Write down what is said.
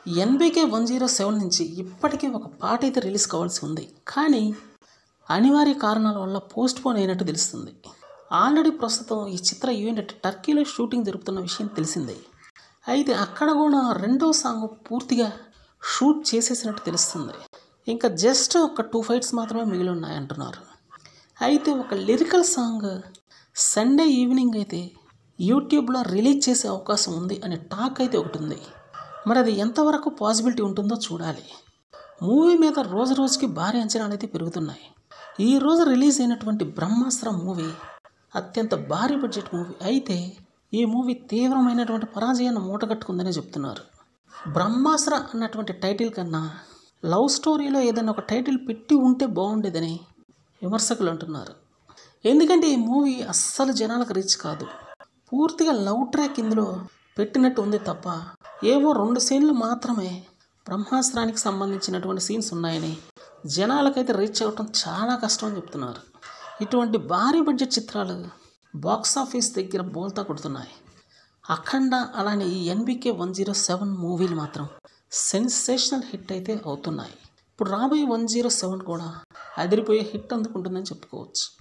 NBK one zero seven నుంచి ఇప్పటికే ఒక పాట అయితే రిలీజ్ కావాల్సి ఉంది కానీ అనివార్య కారణాల వల్ల పోస్ట్ పోన్ అయినట్టు తెలుస్తుంది ఆల్రెడీ ప్రస్తుతం ఈ చిత్ర యూనిట్ టర్కీలో షూటింగ్ జరుపుతున్న విషయం తెలిసిందే అయితే అక్కడ కూడా రెండో సాంగ్ పూర్తిగా షూట్ చేసేసినట్టు తెలుస్తుంది ఇంకా జస్ట్ ఒక టూ ఫైట్స్ మాత్రమే మిగిలి ఉన్నాయంటున్నారు అయితే ఒక లిరికల్ సాంగ్ సండే ఈవినింగ్ అయితే యూట్యూబ్లో రిలీజ్ చేసే అవకాశం ఉంది అనే టాక్ అయితే ఒకటి ఉంది మరి అది ఎంతవరకు పాసిబిలిటీ ఉంటుందో చూడాలి మూవీ మీద రోజు రోజుకి భారీ అంచనాలు అయితే పెరుగుతున్నాయి ఈ రోజు రిలీజ్ అయినటువంటి బ్రహ్మాస్త్రం మూవీ అత్యంత భారీ బడ్జెట్ మూవీ అయితే ఈ మూవీ తీవ్రమైనటువంటి పరాజయాన్ని మూటగట్టుకుందని చెప్తున్నారు బ్రహ్మాస్త్ర అన్నటువంటి టైటిల్ కన్నా లవ్ స్టోరీలో ఏదైనా ఒక టైటిల్ పెట్టి ఉంటే బాగుండేదని విమర్శకులు అంటున్నారు ఎందుకంటే ఈ మూవీ అస్సలు జనాలకు రీచ్ కాదు పూర్తిగా లవ్ ట్రాక్ ఇందులో పెట్టినట్టు ఉంది తప్ప ఏవో రెండు సీన్లు మాత్రమే బ్రహ్మాస్త్రానికి సంబంధించినటువంటి సీన్స్ ఉన్నాయని జనాలకైతే రీచ్ అవ్వటం చాలా కష్టం అని చెప్తున్నారు ఇటువంటి భారీ బడ్జెట్ చిత్రాలు బాక్స్ ఆఫీస్ దగ్గర బోల్తా కొడుతున్నాయి అఖండ అలానే ఈ ఎన్బికే వన్ జీరో సెవెన్ మూవీలు మాత్రం సెన్సేషనల్ హిట్ అయితే అవుతున్నాయి ఇప్పుడు రాబోయే వన్ జీరో సెవెన్ కూడా అదిరిపోయే హిట్ అందుకుంటుందని చెప్పుకోవచ్చు